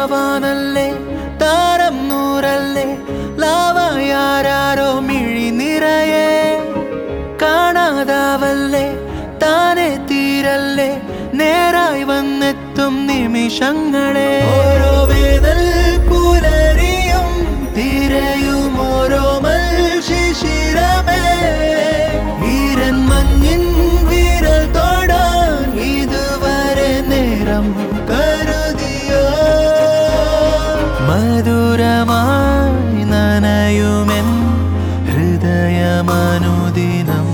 മായാവാനല്ലേ താരം നൂറല്ലേ ലാവായാരോ മിഴി നിറയെ കാണാതാവല്ലേ താനെ തീരല്ലേ നേരായി വന്നെത്തും നിമിഷങ്ങളെ ഓരോ വേദൽ പുലരിയും തിരയും ഓരോ ശിശിരമേ ഈരൻ മഞ്ഞിൻ വിരൽ തൊടാൻ ഇതുവരെ നേരം കരുതിയോ മധുരമായി നനയുമെൻ ഹൃദയമനുദിനം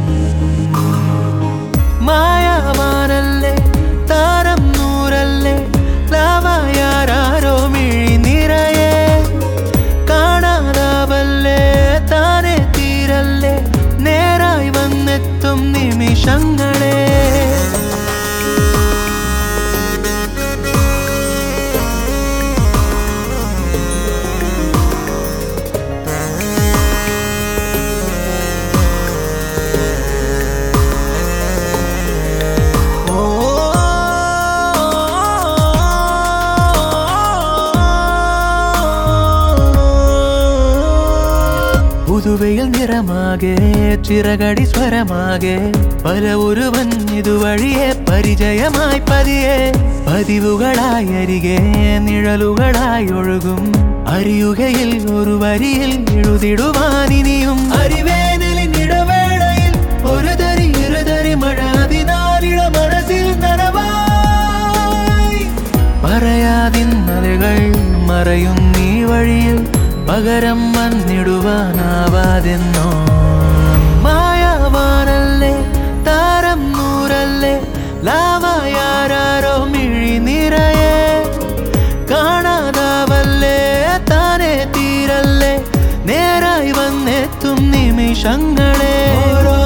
മായാവാനല്ലേ താരം നൂറല്ലേ ലാവായാരോ മിഴി നിറയെ കാണാതാവല്ലേ താനെ തീരല്ലേ നേരായി വന്നെത്തും നിമിഷങ്ങളെ പുതുവയിൽ നിറമാകെ ചിറകടി സ്വരമാകെ പല ഒരുവൻ ഇതുവഴിയെ പരിചയമായി പതിയെ പതിവുകളായി അരികെ നിഴലുകളായി ഒഴുകും അറിയുകയിൽ ഒരു വരിയിൽ എഴുതിടുവാനിനിയും അറിവേനലിൻ ഇടവേളയിൽ ഒരു തരി ഇരുതരി മഴ അതിനാലിള മനസ്സിൽ നനവായി പറയാതിന്നലുകൾ മറയും നീ വഴിയിൽ പകരം വന്നിടുവാനാവാതെന്നോ മായാവാനല്ലേ താരം നൂറല്ലേ ലാവായാരോ മിഴി നിറയെ കാണാതാവല്ലേ താനെ തീരല്ലേ നേരായി വന്നെത്തും നിമിഷങ്ങളെ ഓരോ